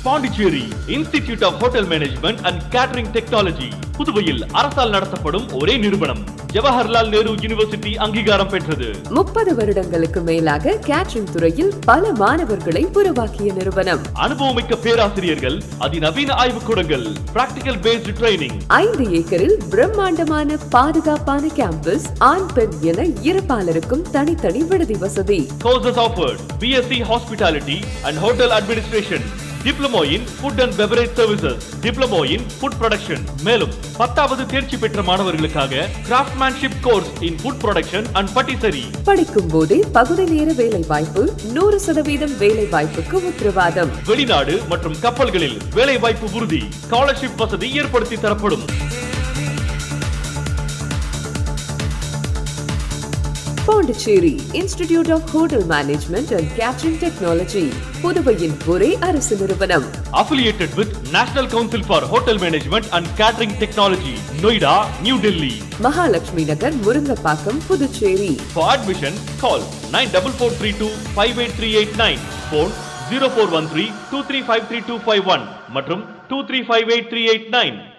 Pondicherry institute of hotel management and catering technology புதுவையில் அரசால் நடத்தப்படும் ஒரே நிறுவனம் ஜவஹர்லால் நேரு யூனிவர்சிட்டி அங்கீகாரம் பெற்றது முப்பது வருடங்களுக்கு மேலாக கேட்டரிங் துறையில் பல மாணவர்களை உருவாக்கிய நிறுவனம் அனுபவமிக்க பேராசிரியர்கள் அதிநவீன ஆய்வுக்கூடங்கள் பிராக்டிகல் பேஸ்டு ட்ரைனிங் ஐந்து ஏக்கரில் பிரம்மாண்டமான பாதுகாப்பான கேம்பஸ் ஆண் பெண் என இருபாலருக்கும் தனித்தனி விடுதி வசதி Courses offered BSc Hospitality and Hotel Administration. Diploma in Food and Beverage Services. Diploma in Food Production. மேலும் பத்தாவது தேர்ச்சி பெற்ற மாணவர்களுக்காக craftsmanship course in food production and patisserie படிக்கும் போதே பகுதி நேர வேலை வாய்ப்பு நூறு சதவீதம் வேலை வாய்ப்புக்கு உத்தரவாதம் வெளிநாடு மற்றும் கப்பல்களில் வேலை வாய்ப்பு உறுதி ஸ்காலர்ஷிப் வசதி ஏற்படுத்தி தரப்படும் Pondicherry institute of hotel management and catering technology புதுவையின் ஒரே அரசு நிறுவனம் affiliated with National Council for Hotel Management and Catering Technology, Noida, New Delhi. Mahalakshmi Nagar Murungapakkam Puducherry For admission, call 9442583889, phone 0413 235351 மற்றும் 23583889.